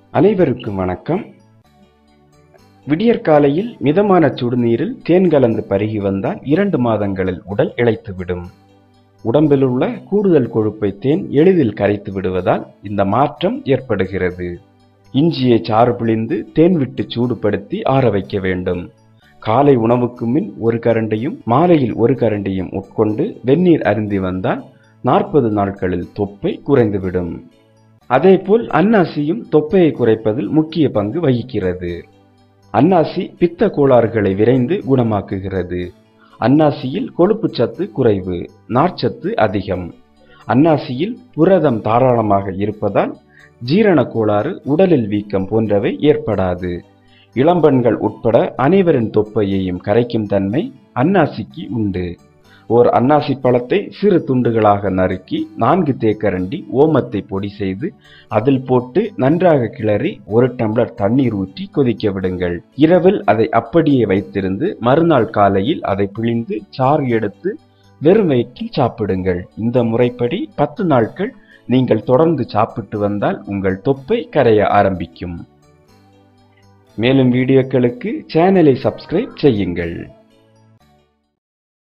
அனைவருக்கும் வணக்கம் விடியற்காலையில் மிதமான சுடுநீரில் தேன் கலந்து பருகி வந்தால் இரண்டு மாதங்களில் உடல் இளைத்துவிடும் உடம்பில் உள்ள கூடுதல் கொழுப்பை தேன் எளிதில் கரைத்து விடுவதால் இந்த மாற்றம் ஏற்படுகிறது இஞ்சியை சாறு பிழிந்து தேன் விட்டு சூடுபடுத்தி ஆற வைக்க வேண்டும் காலை உணவுக்கு மின் ஒரு கரண்டியும் மாலையில் ஒரு கரண்டியும் உட்கொண்டு வெந்நீர் அருந்தி வந்தால் நாற்பது நாட்களில் தொப்பை குறைந்துவிடும் அதேபோல் அன்னாசியும் தொப்பையை குறைப்பதில் முக்கிய பங்கு வகிக்கிறது அன்னாசி பித்த கோளாறுகளை விரைந்து குணமாக்குகிறது அன்னாசியில் கொழுப்புச் சத்து குறைவு நார்ச்சத்து அதிகம் அன்னாசியில் புரதம் தாராளமாக இருப்பதால் ஜீரண கோளாறு உடலில் வீக்கம் போன்றவை ஏற்படாது இளம்பெண்கள் உட்பட அனைவரின் தொப்பையையும் கரைக்கும் தன்மை அன்னாசிக்கு உண்டு ஓர் அன்னாசி பழத்தை சிறு துண்டுகளாக நறுக்கி நான்கு தேக்கரண்டி ஓமத்தை பொடி செய்து அதில் போட்டு நன்றாக கிளறி ஒரு டம்ளர் தண்ணீர் ஊற்றி கொதிக்க விடுங்கள் இரவில் அதை அப்படியே வைத்திருந்து மறுநாள் காலையில் அதை பிழிந்து சாறு எடுத்து வெறும் வயிற்றில் சாப்பிடுங்கள் இந்த முறைப்படி பத்து நாட்கள் நீங்கள் தொடர்ந்து சாப்பிட்டு வந்தால் உங்கள் தொப்பை கரைய ஆரம்பிக்கும் மேலும் வீடியோக்களுக்கு சேனலை சப்ஸ்கிரைப் செய்யுங்கள்